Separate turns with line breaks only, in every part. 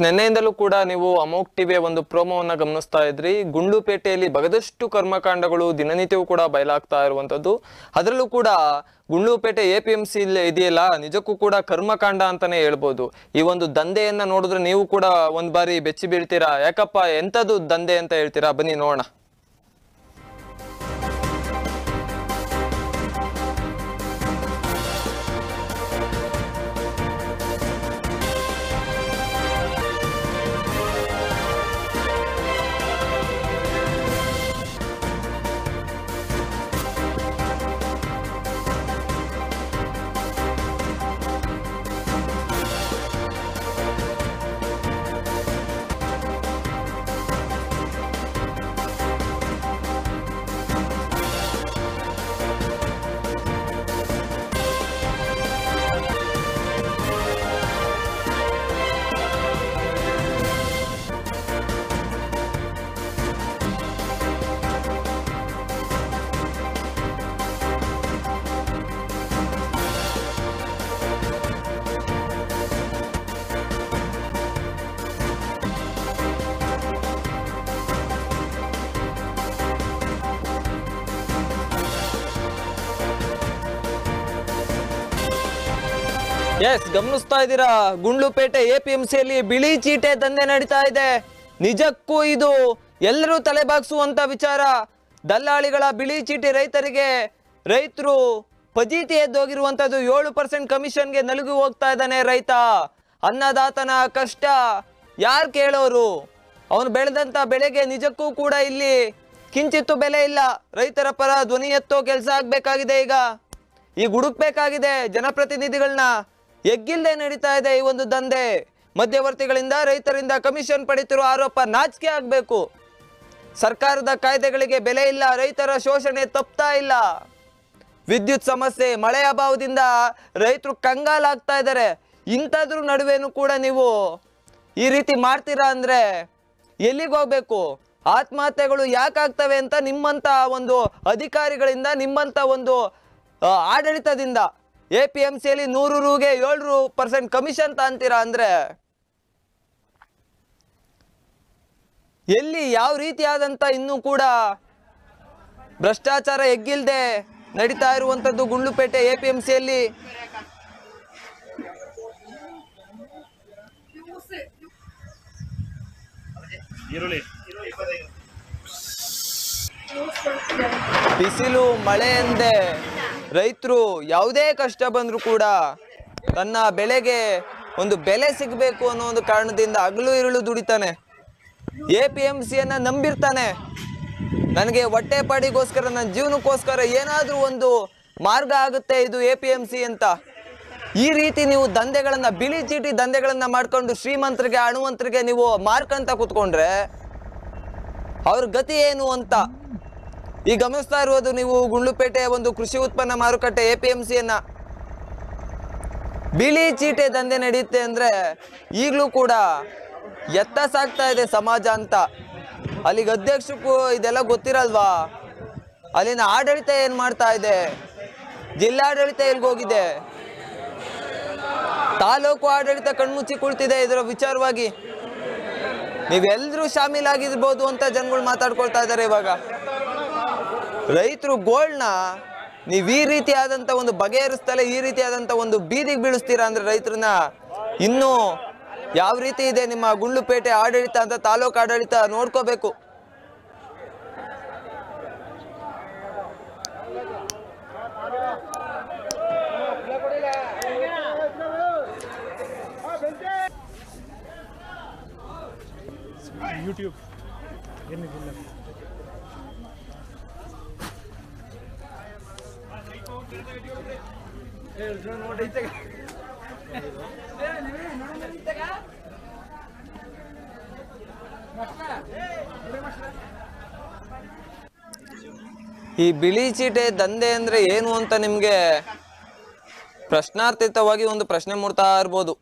ನಿನ್ನೆಯಿಂದಲೂ ಕೂಡ ನೀವು ಅಮೋಕ್ ಟಿವಿಯ ಒಂದು ಪ್ರೋಮೋವನ್ನ ಗಮನಿಸ್ತಾ ಇದ್ರಿ ಗುಂಡ್ಲುಪೇಟೆಯಲ್ಲಿ ಬಗದಷ್ಟು ಕರ್ಮಕಾಂಡಗಳು ದಿನನಿತ್ಯವೂ ಕೂಡ ಬಯಲಾಗ್ತಾ ಇರುವಂತದ್ದು ಅದರಲ್ಲೂ ಕೂಡ Gundlupet A P M C ಇದೆಯಲ್ಲ ನಿಜಕ್ಕೂ ಕೂಡ ಕರ್ಮಕಾಂಡ ಅಂತಾನೆ ಹೇಳ್ಬೋದು ಈ ಒಂದು ದಂಧೆಯನ್ನ ನೋಡಿದ್ರೆ ನೀವು ಕೂಡ ಒಂದ್ ಬಾರಿ ಬೆಚ್ಚಿ ಬೀಳ್ತೀರಾ ಯಾಕಪ್ಪ ಎಂತದು ದಂಧೆ ಅಂತ ಹೇಳ್ತೀರಾ ಬನ್ನಿ ನೋಡೋಣ ಎಸ್ ಗಮನಿಸ್ತಾ ಇದ್ದೀರಾ ಗುಂಡ್ಲುಪೇಟೆ ಎ ಪಿ ಎಂ ಸಿಯಲ್ಲಿ ಬಿಳಿ ಚೀಟೆ ದಂಧೆ ನಡೀತಾ ಇದೆ ನಿಜಕ್ಕೂ ಇದು ಎಲ್ಲರೂ ತಲೆಬಾಗಿಸುವಂತ ವಿಚಾರ ದಲ್ಲಾಳಿಗಳ ಬಿಳಿ ಚೀಟಿ ರೈತರಿಗೆ ರೈತರು ಫಜೀತಿ ಎದ್ದೋಗಿರುವಂತದ್ದು ಏಳು ಪರ್ಸೆಂಟ್ ಕಮಿಷನ್ಗೆ ನಲುಗಿ ಹೋಗ್ತಾ ಇದ್ದಾನೆ ರೈತ ಅನ್ನದಾತನ ಕಷ್ಟ ಯಾರು ಕೇಳೋರು ಅವನು ಬೆಳೆದಂತ ಬೆಳೆಗೆ ನಿಜಕ್ಕೂ ಕೂಡ ಇಲ್ಲಿ ಕಿಂಚಿತ್ತು ಬೆಲೆ ಇಲ್ಲ ರೈತರ ಪರ ಧ್ವನಿ ಎತ್ತೋ ಕೆಲಸ ಆಗ್ಬೇಕಾಗಿದೆ ಈಗ ಈಗ ಹುಡುಕ್ಬೇಕಾಗಿದೆ ಜನಪ್ರತಿನಿಧಿಗಳನ್ನ ಎಗ್ಗಿಲ್ದೆ ನಡೀತಾ ಇದೆ ಈ ಒಂದು ದಂಧೆ ಮಧ್ಯವರ್ತಿಗಳಿಂದ ರೈತರಿಂದ ಕಮಿಷನ್ ಪಡಿತಿರೋ ಆರೋಪ ನಾಚಿಕೆ ಆಗ್ಬೇಕು ಸರ್ಕಾರದ ಕಾಯ್ದೆಗಳಿಗೆ ಬೆಲೆ ಇಲ್ಲ ರೈತರ ಶೋಷಣೆ ತಪ್ತಾ ಇಲ್ಲ ವಿದ್ಯುತ್ ಸಮಸ್ಯೆ ಮಳೆ ಅಭಾವದಿಂದ ರೈತರು ಕಂಗಾಲಾಗ್ತಾ ಇದ್ದಾರೆ ಇಂಥದ್ರ ನಡುವೆನೂ ಕೂಡ ನೀವು ಈ ರೀತಿ ಮಾಡ್ತೀರಾ ಅಂದ್ರೆ ಎಲ್ಲಿಗೆ ಹೋಗ್ಬೇಕು ಆತ್ಮಹತ್ಯೆಗಳು ಯಾಕಾಗ್ತವೆ ಅಂತ ನಿಮ್ಮಂತ ಒಂದು ಅಧಿಕಾರಿಗಳಿಂದ ನಿಮ್ಮಂತ ಒಂದು ಆ, ಆಡಳಿತದಿಂದ ಎ ಪಿ ಎಂ ಸಿಯಲ್ಲಿ ನೂರು ರೂಗೆ ಏಳು ಪರ್ಸೆಂಟ್ ಕಮಿಷನ್ ಅಂತೀರಾ ಅಂದ್ರೆ ಎಲ್ಲಿ ಯಾವ ರೀತಿಯಾದಂತ ಇನ್ನೂ ಕೂಡ ಭ್ರಷ್ಟಾಚಾರ ಎಗ್ಗಿಲ್ದೆ ನಡೀತಾ ಇರುವಂತದ್ದು ಗುಂಡ್ಲುಪೇಟೆ ಎ ಪಿ ಎಂ ಸಿಯಲ್ಲಿ
ಈರುಳ್ಳಿ
ಬಿಸಿಲು ಮಳೆ ಎಂದೆ ರೈತರು ಯಾವುದೇ ಕಷ್ಟ ಬಂದರೂ ಕೂಡ ತನ್ನ ಬೆಳೆಗೆ ಒಂದು ಬೆಲೆ ಸಿಗಬೇಕು ಅನ್ನೋ ಒಂದು ಕಾರಣದಿಂದ ಹಗಲು ಇರುಳು ದುಡಿತಾನೆ ಎ ಪಿ ಎಂ ಸಿಯನ್ನು ನಂಬಿರ್ತಾನೆ ನನಗೆ ಹೊಟ್ಟೆ ಪಾಡಿಗೋಸ್ಕರ ನನ್ನ ಜೀವನಕ್ಕೋಸ್ಕರ ಏನಾದರೂ ಒಂದು ಮಾರ್ಗ ಆಗುತ್ತೆ ಇದು ಎ ಪಿ ಎಂ ಸಿ ಅಂತ ಈ ರೀತಿ ನೀವು ದಂಧೆಗಳನ್ನ ಬಿಳಿ ಚೀಟಿ ದಂಧೆಗಳನ್ನ ಮಾಡ್ಕೊಂಡು ಶ್ರೀಮಂತರಿಗೆ ಹಣವಂತರಿಗೆ ನೀವು ಮಾರ್ಕಂತ ಕೂತ್ಕೊಂಡ್ರೆ ಅವ್ರ ಗತಿ ಏನು ಅಂತ ಈ ಗಮನಿಸ್ತಾ ಇರುವುದು ನೀವು ಗುಂಡ್ಲುಪೇಟೆ ಒಂದು ಕೃಷಿ ಉತ್ಪನ್ನ ಮಾರುಕಟ್ಟೆ ಎ ಪಿ ಎಂ ಸಿಯನ್ನ ಬಿಳಿ ಚೀಟೆ ದಂಧೆ ನಡೆಯುತ್ತೆ ಅಂದ್ರೆ ಈಗಲೂ ಕೂಡ ಎತ್ತ ಸಾಗ್ತಾ ಇದೆ ಸಮಾಜ ಅಂತ ಅಲ್ಲಿಗೆ ಅಧ್ಯಕ್ಷಕ್ಕೂ ಇದೆಲ್ಲ ಗೊತ್ತಿರಲ್ವಾ ಅಲ್ಲಿನ ಆಡಳಿತ ಏನ್ ಮಾಡ್ತಾ ಇದೆ ಜಿಲ್ಲಾಡಳಿತ ಎಲ್ಗೋಗಿದೆ ತಾಲೂಕು ಆಡಳಿತ ಕಣ್ಮುಚ್ಚಿ ಕುಳಿತಿದೆ ಇದರ ವಿಚಾರವಾಗಿ ನೀವೆಲ್ಲರೂ ಶಾಮೀಲಾಗಿರ್ಬೋದು ಅಂತ ಜನಗಳು ಮಾತಾಡ್ಕೊಳ್ತಾ ಇದ್ದಾರೆ ಇವಾಗ ರೈತರು ಗೋಲ್ಡ್ನ ನೀವು ಈ ರೀತಿಯಾದಂಥ ಒಂದು ಬಗೆಹರಿಸ್ತಲೇ ಈ ರೀತಿಯಾದಂಥ ಒಂದು ಬೀದಿಗೆ ಬೀಳಿಸ್ತೀರಾ ಅಂದ್ರೆ ರೈತರನ್ನ ಇನ್ನೂ ಯಾವ ರೀತಿ ಇದೆ ನಿಮ್ಮ ಗುಂಡ್ಲುಪೇಟೆ ಆಡಳಿತ ಅಂತ ತಾಲೂಕು ಆಡಳಿತ ನೋಡ್ಕೋಬೇಕು
ಯೂಟ್ಯೂಬ್ ಏನಿದಿಲ್ಲ
ಈ ಬಿಳಿ ಚೀಟೆ ದಂಧೆ ಅಂದ್ರೆ ಏನು ಅಂತ ನಿಮ್ಗೆ ಪ್ರಶ್ನಾರ್ಥಿತವಾಗಿ ಒಂದು ಪ್ರಶ್ನೆ ಮೂಡ್ತಾ ಇರ್ಬೋದು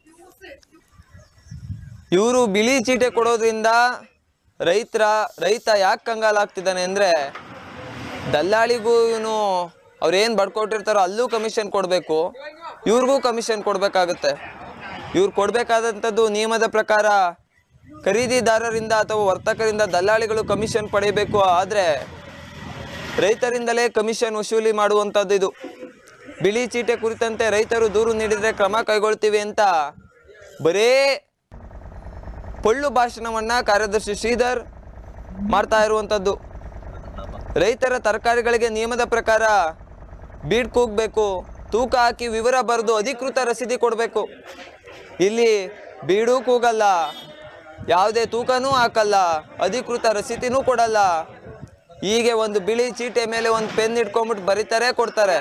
ಇವರು ಬಿಳಿ ಚೀಟೆ ಕೊಡೋದ್ರಿಂದ ರೈತರ ರೈತ ಯಾಕೆ ಕಂಗಾಲಾಗ್ತಿದ್ದಾನೆ ಅಂದ್ರೆ ದಲ್ಲಾಳಿಗೂ ಇವನು ಅವ್ರೇನು ಬಡ್ಕೊಟ್ಟಿರ್ತಾರೋ ಅಲ್ಲೂ ಕಮಿಷನ್ ಕೊಡಬೇಕು ಇವ್ರಿಗೂ ಕಮಿಷನ್ ಕೊಡಬೇಕಾಗುತ್ತೆ ಇವ್ರು ಕೊಡಬೇಕಾದಂಥದ್ದು ನಿಯಮದ ಪ್ರಕಾರ ಖರೀದಿದಾರರಿಂದ ಅಥವಾ ವರ್ತಕರಿಂದ ದಲ್ಲಾಳಿಗಳು ಕಮಿಷನ್ ಪಡೆಯಬೇಕು ಆದರೆ ರೈತರಿಂದಲೇ ಕಮಿಷನ್ ವಸೂಲಿ ಮಾಡುವಂಥದ್ದು ಇದು ಬಿಳಿ ಚೀಟೆ ಕುರಿತಂತೆ ರೈತರು ದೂರು ನೀಡಿದರೆ ಕ್ರಮ ಕೈಗೊಳ್ತೀವಿ ಅಂತ ಬರೇ ಪೊಳ್ಳು ಭಾಷಣವನ್ನ ಕಾರ್ಯದರ್ಶಿ ಶ್ರೀಧರ್ ಮಾಡ್ತಾ ಇರುವಂಥದ್ದು ರೈತರ ತರಕಾರಿಗಳಿಗೆ ನಿಯಮದ ಪ್ರಕಾರ ಬೀಡ್ ಕೂಗಬೇಕು ತೂಕ ಹಾಕಿ ವಿವರ ಬರೆದು ಅಧಿಕೃತ ರಸೀದಿ ಕೊಡಬೇಕು ಇಲ್ಲಿ ಬೀಡು ಕೂಗಲ್ಲ ಯಾವುದೇ ತೂಕನೂ ಹಾಕಲ್ಲ ಅಧಿಕೃತ ರಸೀದಿನೂ ಕೊಡಲ್ಲ ಹೀಗೆ ಒಂದು ಬಿಳಿ ಚೀಟೆ ಮೇಲೆ ಒಂದು ಪೆನ್ ಇಟ್ಕೊಂಡ್ಬಿಟ್ಟು ಬರೀತಾರೆ ಕೊಡ್ತಾರೆ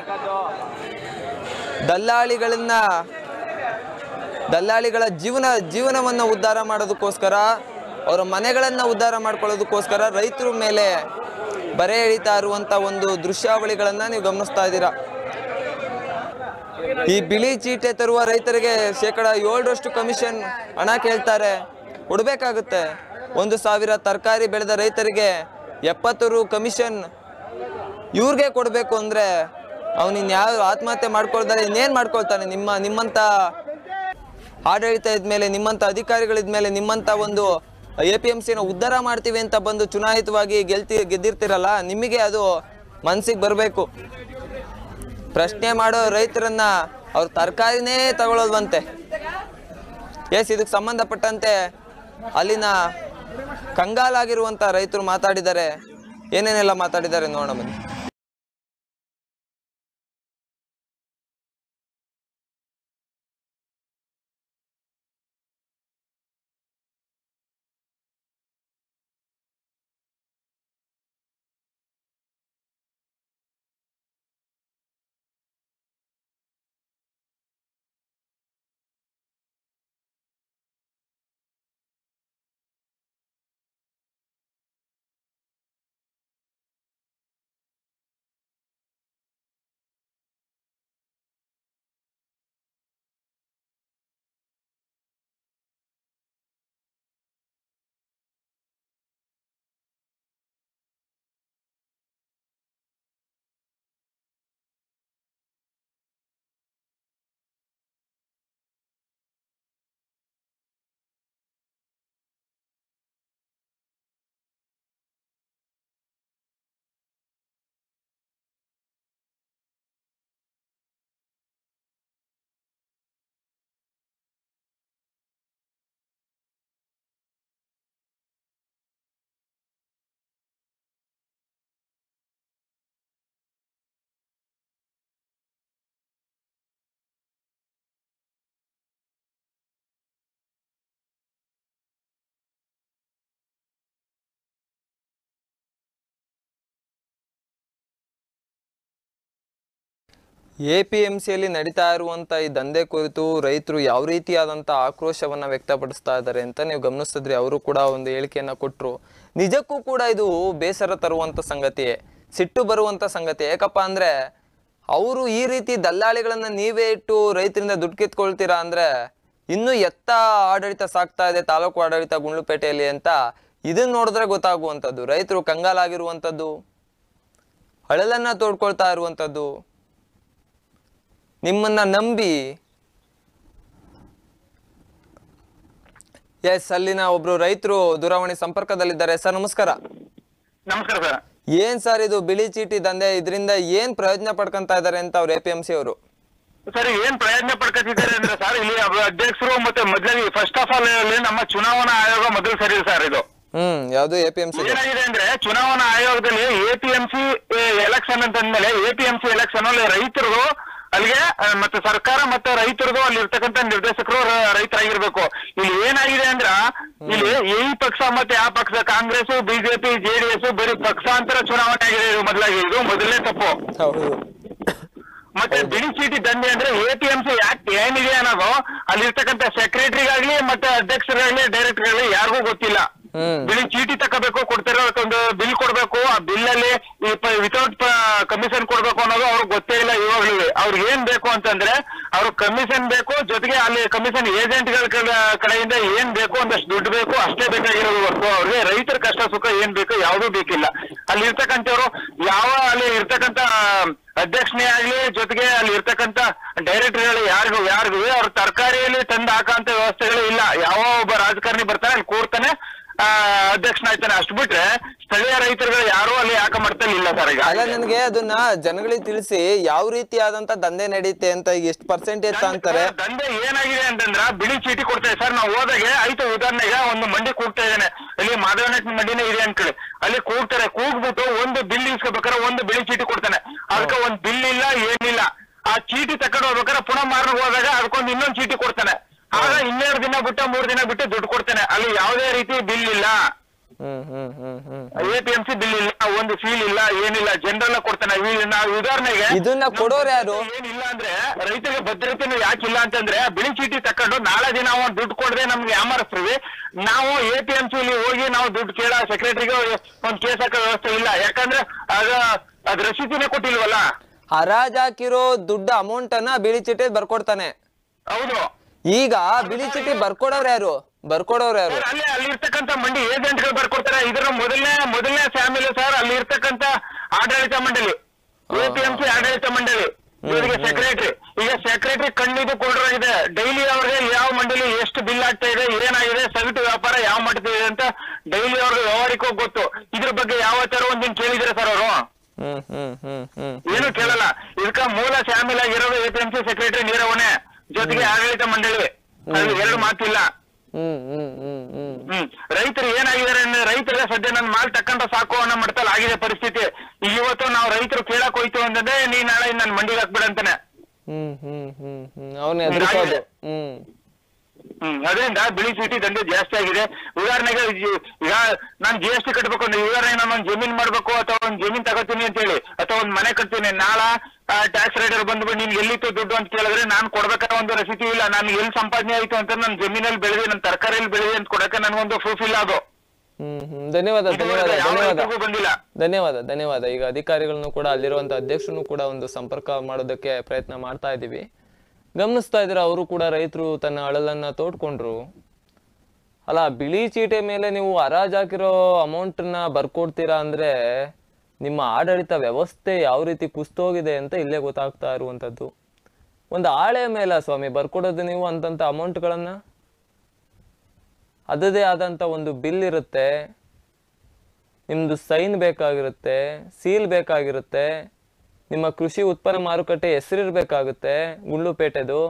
ದಲ್ಲಾಳಿಗಳನ್ನ ದಲ್ಲಾಳಿಗಳ ಜೀವನ ಜೀವನವನ್ನು ಉದ್ಧಾರ ಮಾಡೋದಕ್ಕೋಸ್ಕರ ಅವರ ಮನೆಗಳನ್ನು ಉದ್ಧಾರ ಮಾಡ್ಕೊಳ್ಳೋದಕ್ಕೋಸ್ಕರ ರೈತರ ಮೇಲೆ ಬರೆ ಎಳಿತಾ ಇರುವಂಥ ಒಂದು ದೃಶ್ಯಾವಳಿಗಳನ್ನು ನೀವು ಗಮನಿಸ್ತಾ ಇದ್ದೀರಾ ಈ ಬಿಳಿ ಚೀಟೆ ತರುವ ರೈತರಿಗೆ ಶೇಕಡ ಏಳರಷ್ಟು ಕಮಿಷನ್ ಹಣ ಕೇಳ್ತಾರೆ ಕೊಡಬೇಕಾಗುತ್ತೆ ಒಂದು ಸಾವಿರ ತರಕಾರಿ ಬೆಳೆದ ರೈತರಿಗೆ ಎಪ್ಪತ್ತು ರು ಕಮಿಷನ್ ಇವ್ರಿಗೆ ಕೊಡಬೇಕು ಅಂದರೆ ಅವನಿನ್ ಯಾವ ಆತ್ಮಹತ್ಯೆ ಮಾಡ್ಕೊಳ್ತಾರೆ ಇನ್ನೇನು ಮಾಡ್ಕೊಳ್ತಾನೆ ನಿಮ್ಮ ನಿಮ್ಮಂಥ ಆಡಳಿತ ಇದ್ಮೇಲೆ ನಿಮ್ಮಂಥ ಅಧಿಕಾರಿಗಳಿದ್ಮೇಲೆ ನಿಮ್ಮಂಥ ಒಂದು ಎ ಪಿ ಎಮ್ ಸಿನ ಉದ್ಧಾರ ಮಾಡ್ತೀವಿ ಅಂತ ಬಂದು ಚುನಾಯಿತವಾಗಿ ಗೆಲ್ತಿ ಗೆದ್ದಿರ್ತೀರಲ್ಲ ನಿಮಗೆ ಅದು ಮನ್ಸಿಗೆ ಬರಬೇಕು ಪ್ರಶ್ನೆ ಮಾಡೋ ರೈತರನ್ನ ಅವ್ರ ತರಕಾರಿನೇ ತಗೊಳ್ಳೋಲ್ವಂತೆ ಎಸ್ ಇದಕ್ಕೆ ಸಂಬಂಧಪಟ್ಟಂತೆ ಅಲ್ಲಿನ ಕಂಗಾಲಾಗಿರುವಂಥ ರೈತರು ಮಾತಾಡಿದ್ದಾರೆ ಏನೇನೆಲ್ಲ ಮಾತಾಡಿದ್ದಾರೆ ನೋಡೋಣ ಬನ್ನಿ ಎ ಪಿ ಎಂ ಸಿಯಲ್ಲಿ ನಡೀತಾ ಇರುವಂಥ ಈ ದಂಧೆ ಕುರಿತು ರೈತರು ಯಾವ ರೀತಿಯಾದಂಥ ಆಕ್ರೋಶವನ್ನ ವ್ಯಕ್ತಪಡಿಸ್ತಾ ಇದ್ದಾರೆ ಅಂತ ನೀವು ಗಮನಿಸಿದ್ರಿ ಅವರು ಕೂಡ ಒಂದು ಹೇಳಿಕೆಯನ್ನ ಕೊಟ್ಟರು ನಿಜಕ್ಕೂ ಕೂಡ ಇದು ಬೇಸರ ತರುವಂಥ ಸಂಗತಿಯೇ ಸಿಟ್ಟು ಬರುವಂಥ ಸಂಗತಿ ಯಾಕಪ್ಪ ಅಂದ್ರೆ ಅವರು ಈ ರೀತಿ ದಲ್ಲಾಳಿಗಳನ್ನ ನೀವೇ ಇಟ್ಟು ರೈತರಿಂದ ದುಡ್ಡು ಕಿತ್ಕೊಳ್ತೀರಾ ಅಂದ್ರೆ ಇನ್ನೂ ಎತ್ತ ಆಡಳಿತ ಸಾಕ್ತಾ ಇದೆ ತಾಲೂಕು ಆಡಳಿತ ಗುಂಡ್ಲುಪೇಟೆಯಲ್ಲಿ ಅಂತ ಇದನ್ನ ನೋಡಿದ್ರೆ ಗೊತ್ತಾಗುವಂಥದ್ದು ರೈತರು ಕಂಗಾಲಾಗಿರುವಂಥದ್ದು ಹಳಲನ್ನ ತೋಡ್ಕೊಳ್ತಾ ಇರುವಂಥದ್ದು ನಿಮ್ಮನ್ನ ನಂಬಿ ಎಸ್ ಅಲ್ಲಿನ ಒಬ್ರು ರೈತರು ದೂರವಾಣಿ ಸಂಪರ್ಕದಲ್ಲಿದ್ದಾರೆ ಸರ್ ನಮಸ್ಕಾರ
ನಮಸ್ಕಾರ ಸರ್
ಏನ್ ಸರ್ ಇದು ಬಿಳಿ ಚೀಟಿ ದಂಧೆ ಇದರಿಂದ ಏನ್ ಪ್ರಯೋಜನ ಪಡ್ಕೊಂತ ಇದಾರೆ ಅಂತ ಅವ್ರು ಎ ಪಿ ಎಂ ಸಿ ಅವರು
ಸರ್ ಏನ್ ಪ್ರಯತ್ನ ಪಡ್ಕೊತಿದ್ದಾರೆ ಅಂದ್ರೆ ಸರ್ ಇಲ್ಲಿ ಅಬ್- ಅಧ್ಯಕ್ಷರು ಮತ್ತೆ ಮೊದಲಾಗಿ ಫಸ್ಟ್ ಆಫ್ ಆಲ್ ನಮ್ಮ ಚುನಾವಣಾ ಆಯೋಗ ಮೊದಲು ಸರಿ ಸರ್ ಇದು
ಹ್ಮ್ ಯಾವ್ದು ಎ ಪಿ ಎಂ ಸಿ
ಏನಾಗಿದೆ ಅಂದ್ರೆ ಚುನಾವಣಾ ಆಯೋಗದಲ್ಲಿ ಎಪಿಎಂಸಿ ಎಲೆಕ್ಷನ್ ಅಂತಂದ್ಮೇಲೆ ಎಪಿಎಂಸಿ ಎಲೆಕ್ಷನ್ ಅಲ್ಲಿ ರೈತರು ಅಲ್ಲಿಗೆ ಆ, ಮತ್ತೆ ಸರ್ಕಾರ ಮತ್ತೆ ರೈತರದು ಅಲ್ಲಿ ಇರ್ತಕ್ಕಂಥ ನಿರ್ದೇಶಕರು ರ- ರೈತರಾಗಿರ್ಬೇಕು ಇಲ್ಲಿ ಏನಾಗಿದೆ ಅಂದ್ರ ಇಲ್ಲಿ ಈ ಪಕ್ಷ ಮತ್ತೆ ಆ ಪಕ್ಷ ಕಾಂಗ್ರೆಸ್ ಬಿಜೆಪಿ ಜೆಡಿಎಸ್ ಬರೀ ಪಕ್ಷಾಂತರ ಚುನಾವಣೆ ಆಗಿದೆ ಇದು ಮೊದಲಾಗಿ ಇದು ಮೊದಲನೇ ತಪ್ಪು
ಹೌದು
ಮತ್ತೆ ಬಿಳಿ ಚೀಟಿ ದಂಧೆ ಅಂದ್ರೆ ಎಪಿಎಂಸಿ ಆಕ್ಟ್ ಏನಿದೆ ಅನ್ನೋದು ಅಲ್ಲಿರ್ತಕ್ಕಂಥ ಸೆಕ್ರೆಟರಿಗಾಗ್ಲಿ ಮತ್ತೆ ಅಧ್ಯಕ್ಷರಾಗ್ಲಿ ಡೈರೆಕ್ಟರ್ಗಾಗ್ಲಿ ಯಾರಿಗೂ ಗೊತ್ತಿಲ್ಲ
ಹ್ಮ್.
ಬಿಳಿ ಚೀಟಿ ತಗೋಬೇಕು ಕೊಡ್ತಿರೋ ಒಂದು ಬಿಲ್ ಕೊಡ್ಬೇಕು ಆ ಬಿಲ್ ಅಲ್ಲಿ ವಿತೌಟ್ ಕಮಿಷನ್ ಕೊಡ್ಬೇಕು ಅನ್ನೋದು ಅವ್ರಿಗೆ ಗೊತ್ತೇ ಇಲ್ಲ ಇವಾಗ್ಲೂ ಅವ್ರಿಗೆ ಏನ್ ಬೇಕು ಅಂತಂದ್ರೆ ಅವ್ರು ಕಮಿಷನ್ ಬೇಕು ಜೊತೆಗೆ ಅಲ್ಲಿ ಕಮಿಷನ್ ಏಜೆಂಟ್ ಗಳ ಕಡೆಯಿಂದ ಏನ್ ಬೇಕು ಒಂದಷ್ಟು ದುಡ್ಡು ಬೇಕು ಅಷ್ಟೇ ಬೇಕಾಗಿರೋದು ಹೊರತು ಅವ್ರಿಗೆ ರೈತರ ಕಷ್ಟ ಸುಖ ಏನ್ ಬೇಕು ಯಾವ್ದೂ ಬೇಕಿಲ್ಲ ಅಲ್ಲಿ ಇರ್ತಕ್ಕಂಥವ್ರು ಯಾವ ಅಲ್ಲಿ ಇರ್ತಕ್ಕಂಥ ಅಧ್ಯಕ್ಷನೇ ಆಗ್ಲಿ ಜೊತೆಗೆ ಅಲ್ಲಿ ಇರ್ತಕ್ಕಂಥ ಡೈರೆಕ್ಟರ್ಗಳು ಯಾರಿಗೂ ಯಾರಿಗೂ ಅವ್ರ ತರಕಾರಿಯಲ್ಲಿ ತಂದು ಹಾಕಂತ ವ್ಯವಸ್ಥೆಗಳು ಇಲ್ಲ ಯಾವ ಒಬ್ಬ ರಾಜಕಾರಣಿ ಬರ್ತಾನೆ ಅಲ್ಲಿ ಕೂರ್ತಾನೆ ಆ, ಅಧ್ಯಕ್ಷನಾಯ್ತಾನೆ ಅಷ್ಟು ಬಿಟ್ರೆ ಸ್ಥಳೀಯ ರೈತರುಗಳು ಯಾರು ಅಲ್ಲಿ ಯಾಕ ಮಾಡ್ತಾ ಇಲ್ಲ ಸರ್ ಈಗ
ಅಲ್ಲ ನನಗೆ ಅದನ್ನ ಜನಗಳಿಗೆ ತಿಳಿಸಿ ಯಾವ ರೀತಿಯಾದಂತ ದಂಧೆ ನಡೀತೆ ಅಂತ ಈಗ ಎಷ್ಟು ಪರ್ಸೆಂಟೇಜ್ ಅಂತಾರೆ
ದಂಧೆ ಏನಾಗಿದೆ ಅಂತಂದ್ರ ಬಿಳಿ ಚೀಟಿ ಕೊಡ್ತೇವೆ ಸರ್ ನಾವು ಹೋದಾಗೆ ಆಯ್ತು ಉದಾಹರಣೆಗೆ ಒಂದು ಮಂಡಿ ಕೂಗ್ತಾ ಇದ್ದಾನೆ ಇಲ್ಲಿ ಮಾಧವನಟ್ ಮಂಡಿನೇ ಇದೆ ಅನ್ಕೊಳ್ಳಿ ಅಲ್ಲಿ ಕೂಗ್ತಾರೆ ಕೂಗ್ಬಿಟ್ಟು ಒಂದು ಬಿಲ್ ಇಸ್ಕೋಬೇಕಾದ್ರೆ ಒಂದು ಬಿಳಿ ಚೀಟಿ ಕೊಡ್ತಾನೆ ಅದಕ್ಕೆ ಒಂದ್ ಬಿಲ್ ಇಲ್ಲ ಏನಿಲ್ಲ ಆ ಚೀಟಿ ತಕೊಂಡು ಹೋಗ್ಬೇಕಾದ್ರೆ ಪುನಃ ಮಾರನಿಗೆ ಹೋದಾಗ ಅದಕ್ಕೊಂದು ಇನ್ನೊಂದು ಚೀಟಿ ಕೊಡ್ತಾನೆ ಆಗ ಇನ್ನೆರಡು ದಿನ ಬಿಟ್ಟು ಮೂರ್ ದಿನ ಬಿಟ್ಟು ದುಡ್ಡು ಕೊಡ್ತಾನೆ ಅಲ್ಲಿ ಯಾವುದೇ ರೀತಿ ಬಿಲ್ ಇಲ್ಲ
ಹ್ಮ್ ಹ್ಮ್ ಹ್ಮ್ ಹ್ಮ್
A P M C bill ಇಲ್ಲ ಒಂದು ಸೀಲ್ ಇಲ್ಲ ಏನಿಲ್ಲ ಜನರಲ್ ಕೊಡ್ತಾನೆ ಈ- ನಾವು ಉದಾಹರಣೆಗೆ
ಇದನ್ನ ಕೊಡೋರು ಯಾರು?
ಏನಿಲ್ಲ ಅಂದ್ರೆ ರೈತರಿಗೆ ಭದ್ರತೆನೂ ಯಾಕಿಲ್ಲ ಅಂತಂದ್ರೆ ಬಿಳಿ ಚೀಟಿ ತಕೊಂಡು ನಾಳೆ ದಿನ ಅವ ದುಡ್ಡು ಕೊಡದೆ ನಮ್ಗೆ ಯಾಮಾರಿಸ್ತೀವಿ ನಾವು ಎ ಪಿ ಎಂ ಸಿಲಿ ಹೋಗಿ ನಾವು ದುಡ್ಡು ಕೇಳ ಸೆಕ್ರೆಟರಿಗೆ ಒಂದ್ ಕೇಸ್ ಹಾಕೋ ವ್ಯವಸ್ಥೆ ಇಲ್ಲ ಯಾಕಂದ್ರೆ ಅದ ಅದ್ ರಸೀದಿನೇ ಕೊಟ್ಟಿಲ್ವಲ್ಲ
ಹರಾಜ್ ಹಾಕಿರೋ ದುಡ್ಡು ಅಮೌಂಟ್ ಅನ್ನ ಬಿಳಿ ಚೀಟಿ ಬರ್ಕೊಡ್ತಾನೆ
ಹೌದು
ಈಗ ಬಿಳಿ ಚೀಟಿ ಬರ್ಕೊಡೋರು ಯಾರು ಬರ್ಕೊಡೋರು ಯಾರು
ಸರ್, ಅಲ್ಲೇ ಅಲ್ಲಿ ಇರ್ತಕ್ಕಂಥ ಮಂಡಿ ಏಜೆಂಟ್ ಗಳು ಬರ್ಕೊಡ್ತಾರೆ ಇದರ ಮೊದಲನೇ ಮೊದಲನೇ ಫ್ಯಾಮಿಲಿ ಸರ್ ಅಲ್ಲಿ ಇರ್ತಕ್ಕಂಥ ಆಡಳಿತ ಮಂಡಳಿ ಎ ಪಿ ಎಂ ಸಿ ಆಡಳಿತ ಮಂಡಳಿ ಇವರಿಗೆ ಸೆಕ್ರೆಟರಿ ಈಗ ಸೆಕ್ರೆಟರಿ ಕಣ್ಣಿದು ಕೊಡರಾಗಿದೆ ಡೈಲಿ ಅವ್ರಿಗೆ ಯಾವ ಮಂಡಳಿ ಎಷ್ಟು ಬಿಲ್ ಆಗ್ತಾ ಇದೆ ಏನಾಗಿದೆ ಸಗಟು ವ್ಯಾಪಾರ ಯಾವ ಮಟ್ಟದಿದೆ ಅಂತ ಡೈಲಿ ಅವ್ರಿಗೆ ವ್ಯವಹಾರಿಕವಾಗಿ ಗೊತ್ತು ಇದ್ರ ಬಗ್ಗೆ ಯಾವ ತರ ಒಂದಿನ ಕೇಳಿದ್ರೆ ಸರ್ ಅವರು
ಹ್ಮ್ ಹ್ಮ್ ಹ್ಮ್ ಹ್ಮ್
ಏನು ಕೇಳಲ್ಲ ಇದಕ್ಕ ಮೂಲ ಶಾಮಿಲ್ ಆಗಿರೋದು A P M C secretary ನೀರವಣೆ ಜೊತೆಗೆ ಆಡಳಿತ ಮಂಡಳಿ ಅಲ್ಲಿ ಎರಡು ಮಾತಿಲ್ಲ
ಹ್ಮ್ ಹ್ಮ್ ಹ್ಮ್ ಹ್ಮ್
ಹ್ಮ್ ರೈತರು ಏನಾಗಿದ್ದಾರೆ ಅಂದ್ರೆ ರೈತರಿಗೆ ಸದ್ಯ ನನ್ ಮಾಲ್ ತಕ್ಕಂತ ಸಾಕು ಅನ್ನೋ ಮಟ್ಟದಲ್ಲಿ ಆಗಿದೆ ಪರಿಸ್ಥಿತಿ ಈಗ ಇವತ್ತು ನಾವು ರೈತರು ಕೇಳಕ್ ಹೋಯ್ತು ಅಂತಂದ್ರೆ ನೀ ನಾಳೆ ನನ್ ಮಂಡಿಗೆ ಹಾಕ್ಬಿಡಂತಾನೆ
ಹ್ಮ್ ಹ್ಮ್ ಹ್ಮ್ ಹ್ಮ್ ಅವನೇ ಹೆದರ್ಕೋದು ಹ್ಮ್
ಹ್ಮ್ ಅದರಿಂದ ಬಿಳಿ ಚೀಟಿ ದಂಧೆ ಜಾಸ್ತಿ ಆಗಿದೆ ಉದಾಹರಣೆಗೆ ಈ- ಈಗ ನಾನ್ ಜಿ ಎಸ್ ಟಿ ಕಟ್ಬೇಕು ಅಂದ್ರೆ ಉದಾಹರಣೆಗೆ ನಾನು ಒಂದ್ ಜಮೀನ್ ಮಾಡ್ಬೇಕು ಅಥವಾ ಒಂದ್ ಜಮೀನ್ ತಗೋತೀನಿ ಅಂತ ಹೇಳಿ ಅಥವಾ ಒಂದ್ ಮನೆ ಕಟ್ತೀನಿ ನಾಳ ಟ್ಯಾಕ್ಸ್ ರೈಡರ್ ಬಂದ್ಬಿಟ್ಟು ನಿನ್ಗೆ ಎಲ್ಲಿತ್ತು ದುಡ್ಡು ಅಂತ ಕೇಳಿದ್ರೆ ನಾನ್ ಕೊಡ್ಬೇಕಾದ ಒಂದು ರಸೀತಿ ಇಲ್ಲ ನಾನು ಎಲ್ಲಿ ಸಂಪಾದನೆ ಆಯ್ತು ಅಂತ ನನ್ನ ಜಮೀನಲ್ಲಿ ಬೆಳೆದೆ ನನ್ನ ತರಕಾರಿಯಲ್ಲಿ ಬೆಳೆದೆ ಅಂತ ಕೊಡಕ್ಕೆ ನನ್ಗೊಂದು ಪ್ರೂಫ್ ಇಲ್ಲ ಅದು
ಹ್ಮ್ ಹ್ಮ್ ಧನ್ಯವಾದ ಧನ್ಯವಾದ
ಇದುವರೆಗೆ ಯಾವ
ಧನ್ಯವಾದ
ರೈತರಿಗೂ ಬಂದಿಲ್ಲ
ಧನ್ಯವಾದ ಧನ್ಯವಾದ ಈಗ ಅಧಿಕಾರಿಗಳನ್ನು ಕೂಡ ಅಲ್ಲಿರುವಂತ ಅಧ್ಯಕ್ಷರನ್ನು ಕೂಡ ಒಂದು ಸಂಪರ್ಕ ಮಾಡೋದಕ್ಕೆ ಪ್ರಯತ್ನ ಮಾಡ್ತಾ ಇದ್ದೀವಿ ಗಮನಿಸ್ತಾ ಇದ್ದೀರಾ ಅವರು ಕೂಡ ರೈತರು ತನ್ನ ಅಳಲನ್ನ ತೋಡ್ಕೊಂಡ್ರು ಅಲ್ಲ ಬಿಳಿ ಚೀಟೆ ಮೇಲೆ ನೀವು ಹರಾಜ್ ಹಾಕಿರೋ ಅಮೌಂಟ್ನ ಬರ್ಕೊಡ್ತೀರಾ ಅಂದ್ರೆ ನಿಮ್ಮ ಆಡಳಿತ ವ್ಯವಸ್ಥೆ ಯಾವ ರೀತಿ ಕುಸ್ತೋಗಿದೆ ಅಂತ ಇಲ್ಲೇ ಗೊತ್ತಾಗ್ತಾ ಇರುವಂಥದ್ದು ಒಂದು ಆಳೆ ಮೇಲ ಸ್ವಾಮಿ ಬರ್ಕೊಡೋದು ನೀವು ಅಂತಂತ ಅಮೌಂಟ್ಗಳನ್ನ ಅದದೇ ಆದಂಥ ಒಂದು ಬಿಲ್ ಇರುತ್ತೆ ನಿಮ್ಮದು ಸೈನ್ ಬೇಕಾಗಿರುತ್ತೆ ಸೀಲ್ ಬೇಕಾಗಿರುತ್ತೆ ನಿಮ್ಮ ಕೃಷಿ ಉತ್ಪನ್ನ ಮಾರುಕಟ್ಟೆ ಹೆಸರಿರ್ಬೇಕಾಗುತ್ತೆ ಗುಂಡ್ಲುಪೇಟೆದು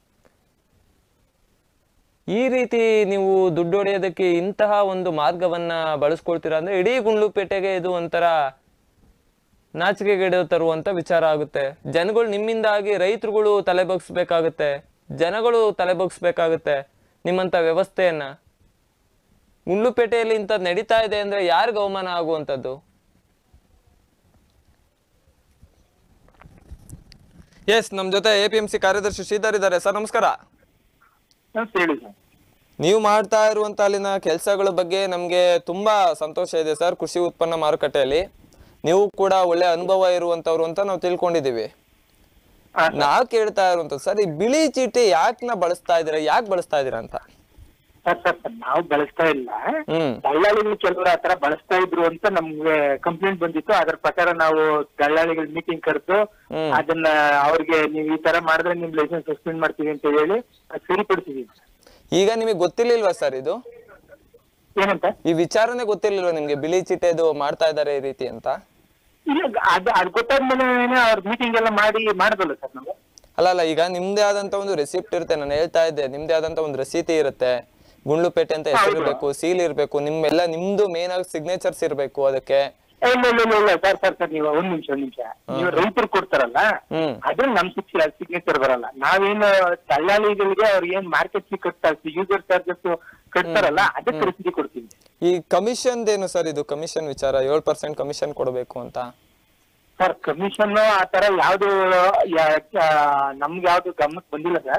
ಈ ರೀತಿ ನೀವು ದುಡ್ಡು ಹೊಡೆಯೋದಕ್ಕೆ ಇಂತಹ ಒಂದು ಮಾರ್ಗವನ್ನ ಬಳಸ್ಕೊಳ್ತೀರಾ ಅಂದ್ರೆ ಇಡೀ ಗುಂಡ್ಲುಪೇಟೆಗೆ ಇದು ಒಂಥರ ನಾಚಿಕೆಗೆಡೆ ತರುವಂತ ವಿಚಾರ ಆಗುತ್ತೆ ಜನಗಳು ನಿಮ್ಮಿಂದಾಗಿ ರೈತರುಗಳು ತಲೆ ಬಗ್ಸ್ಬೇಕಾಗುತ್ತೆ ಜನಗಳು ತಲೆ ಬಗ್ಸ್ಬೇಕಾಗುತ್ತೆ ನಿಮ್ಮಂತ ವ್ಯವಸ್ಥೆಯನ್ನ ಗುಂಡ್ಲುಪೇಟೆಯಲ್ಲಿ ಇಂಥದ್ದು ನಡೀತಾ ಇದೆ ಅಂದ್ರೆ ಯಾರಿಗ ಅವಮಾನ ಆಗುವಂಥದ್ದು ಎಸ್ ನಮ್ಮ ಜೊತೆ ಎ ಪಿ ಎಂ ಸಿ ಕಾರ್ಯದರ್ಶಿ ಶ್ರೀಧರ್ ಇದ್ದಾರೆ ಸರ್ ನಮಸ್ಕಾರ
ಹೇಳಿ ಸರ್
ನೀವು ಮಾಡ್ತಾ ಇರುವಂತ ಅಲ್ಲಿನ ಕೆಲಸಗಳ ಬಗ್ಗೆ ನಮಗೆ ತುಂಬಾ ಸಂತೋಷ ಇದೆ ಸರ್ ಕೃಷಿ ಉತ್ಪನ್ನ ಮಾರುಕಟ್ಟೆಯಲ್ಲಿ ನೀವು ಕೂಡ ಒಳ್ಳೆ ಅನುಭವ ಇರುವಂತವ್ರು ಅಂತ ನಾವು ತಿಳ್ಕೊಂಡಿದೀವಿ
ಹಾ,
ನಾವ್ ಕೇಳ್ತಾ ಇರುವಂತದ್ದು ಸರ್ ಈ ಬಿಳಿ ಚೀಟಿ ಯಾಕೆ ಬಳಸ್ತಾ ಇದೀರಾ ಯಾಕೆ ಬಳಸ್ತಾ ಇದೀರಾ ಅಂತ
ಸರ್ ಸರ್ ಸರ್ ನಾವು ಬಳಸ್ತಾ ಇಲ್ಲ
ಹ್ಮ್
ದಳ್ಳಾಳಿಗಳು ಕೆಲವರು ಆತರ ಬಳಸ್ತಾ ಇದ್ರು ಅಂತ ನಮ್ಗೆ ಕಂಪ್ಲೇಂಟ್ ಬಂದಿತ್ತು ಅದ್ರ ಪ್ರಕಾರ ನಾವು ದಳ್ಳಾಳಿಗಳ ಮೀಟಿಂಗ್ ಕರೆದು
ಹ್ಮ್.
ಅದನ್ನ ಅವ್ರಿಗೆ ನೀವು ಈ ತರ ಮಾಡಿದ್ರೆ ನಿಮ್ ಲೈಸೆನ್ಸ್ ಸಸ್ಪೆಂಡ್ ಮಾಡ್ತೀವಿ ಅಂತ ಹೇಳಿ ಅದ್ ಸರಿಪಡಿಸಿದೀವಿ
ಈಗ ನಿಮಗೆ ಗೊತ್ತಿರ್ಲಿಲ್ವಾ ಸರ್ ಇದು
ಏನಂತ
ಈ ವಿಚಾರನೆ ಗೊತ್ತಿರ್ಲಿಲ್ವಾ ನಿಮ್ಗೆ ಬಿಳಿ ಚೀಟೆದು ಮಾಡ್ತಾ ಇದ್ದಾರೆ ಈ ರೀತಿ ಅಂತ
ಇಲ್ಲ ಅದ್ ಅದ್ ಗೊತ್ತಾದ್ಮೇಲೆ ಅವ್ರ ಮೀಟಿಂಗ್ ಎಲ್ಲ ಮಾಡಿ ಮಾಡಬಲ್ಲ ಸರ್ ನಾವು
ಅಲ್ಲ ಅಲ್ಲ ಈಗ ನಿಮ್ದೇ ಆದಂತ ಒಂದು ರೆಸಿಪ್ಟ್ ಇರುತ್ತೆ ನಾನು ಹೇಳ್ತಾ ಇದ್ದೆ ನಿಮ್ದೇ ಆದಂತ ಒಂದು ರಸೀತಿ ಇರುತ್ತೆ ಗುಂಡ್ಲುಪೇಟೆ ಅಂತ ಹೆಸರು ಇರ್ಬೇಕು ಸೀಲ್ ಇರ್ಬೇಕು ನಿಮ್ಮೆಲ್ಲ ನಿಮ್ದು ಮೇನ್ ಆಗಿ ಸಿಗ್ನೇಚರ್ಸ್ ಇರ್ಬೇಕು ಅದಕ್ಕೆ
ಏ, ಇಲ್ಲ ಇಲ್ಲ ಇಲ್ಲ ಇಲ್ಲ ಸರ್ ಸರ್ ಸರ್ ನೀವು ಒಂದ್ ನಿಮಿಷ ಒಂದ್ ನಿಮಿಷ ನೀವು ರೈತರು ಕೊಡ್ತಾರಲ್ಲ
ಹ್ಮ್
ಅದು ನಮ್ ಸಿಗ್ನೇಚರ್ ಬರಲ್ಲ ನಾವೇನು ದಳ್ಳಾಳಿಗಳಿಗೆ ಅವ್ರ ಏನ್ ಮಾರ್ಕೆಟ್ ಫೀ ಕಟ್ತಾರೆ ಯೂಸರ್ ಚಾರ್ಜಸ್ ಕಟ್ತಾರಲ್ಲ ಅದಕ್ಕೆ ರಸೀದಿ ಕೊಡ್ತೀವಿ
ಈ ಕಮಿಷನ್ ಏನು ಸರ್ ಇದು ಕಮಿಷನ್ ವಿಚಾರ ಏಳು ಪರ್ಸೆಂಟ್ ಕಮಿಷನ್ ಕೊಡಬೇಕು ಅಂತ
ಸರ್ ಕಮಿಷನ್ ಆ ತರ ಯಾವ್ದು ಯಾ- ಆ, ನಮ್ಗೆ ಯಾವ್ದು ಗಮನಕ್ಕೆ ಬಂದಿಲ್ಲ ಸರ್